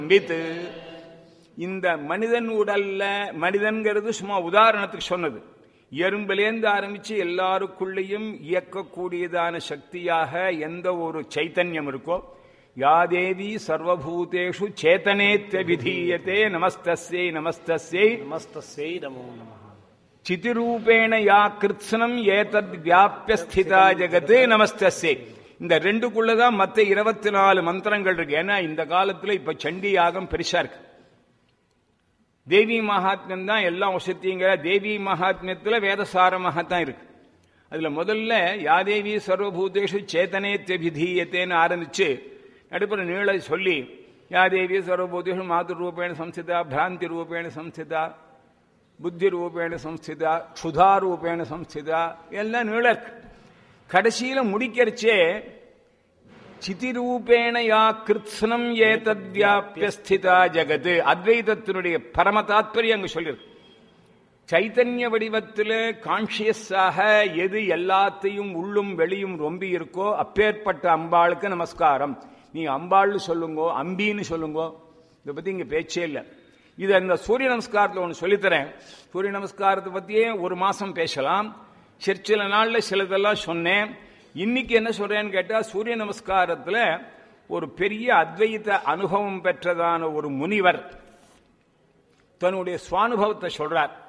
with இந்த மனிதன் உடல்ல மனிதன்கிறது சும்மா உதாரணத்துக்கு சொன்னது எறும்பிலேந்து ஆரம்பிச்சு எல்லாருக்குள்ளேயும் இயக்கக்கூடியதான சக்தியாக எந்த ஒரு சைத்தன்யம் இருக்கோ யாதேவி சர்வபூதேஷு சேத்தனேத்ய விதீயத்தே நமஸ்தஸ்யை நமஸ்தஸ்யை நமஸ்தஸ்யை நமோ நம சிதிரூபேண யா கிருத்ஸ்னம் ஏதத் வியாபிய ஸ்திதா ஜெகத் நமஸ்தஸ்யை இந்த ரெண்டுக்குள்ளதான் மத்த இருபத்தி நாலு மந்திரங்கள் இருக்கு ஏன்னா இந்த காலத்துல இப்ப சண்டி யாகம் பெருசா இருக்கு தேவி மகாத்மியம் தான் எல்லாம் வசதிங்கிற தேவி மகாத்மியத்துல வேதசாரமாக தான் இருக்கு அதுல முதல்ல யாதேவி சர்வபூதேஷு சேத்தனேத்திய விதீயத்தேன்னு ஆரம்பிச்சு நடுப்புற நீள சொல்லி யாதேவி சர்வபூதேஷு மாது ரூபேண சம்ஸ்திதா பிராந்தி ரூபேண சம்ஸ்திதா புத்தி ரூபேண சம்ஸ்திதா க்ஷுதா ரூபேண சம்ஸ்திதா எல்லாம் நீள இருக்கு கடைசியில முடிக்கிறச்சே சிதிரூபேண யா கிருத்ஸ்னம் ஏதத் வியாபிய ஸ்திதா ஜெகத் அத்வைதத்தினுடைய பரம தாத்பரியம் அங்க சொல்லிருக்கு சைத்தன்ய வடிவத்தில் கான்சியஸாக எது எல்லாத்தையும் உள்ளும் வெளியும் ரொம்பி இருக்கோ அப்பேற்பட்ட அம்பாளுக்கு நமஸ்காரம் நீ அம்பாள்னு சொல்லுங்கோ அம்பின்னு சொல்லுங்கோ இதை பத்தி இங்க பேச்சே இல்லை இது அந்த சூரிய நமஸ்காரத்தில் ஒன்று சொல்லித்தரேன் சூரிய நமஸ்காரத்தை பத்தியே ஒரு மாசம் பேசலாம் சரி சில நாள்ல சிலதெல்லாம் சொன்னேன் இன்னைக்கு என்ன சொல்றேன்னு கேட்டா சூரிய நமஸ்காரத்துல ஒரு பெரிய அத்வைத அனுபவம் பெற்றதான ஒரு முனிவர் தன்னுடைய சுவானுபவத்தை சொல்றார்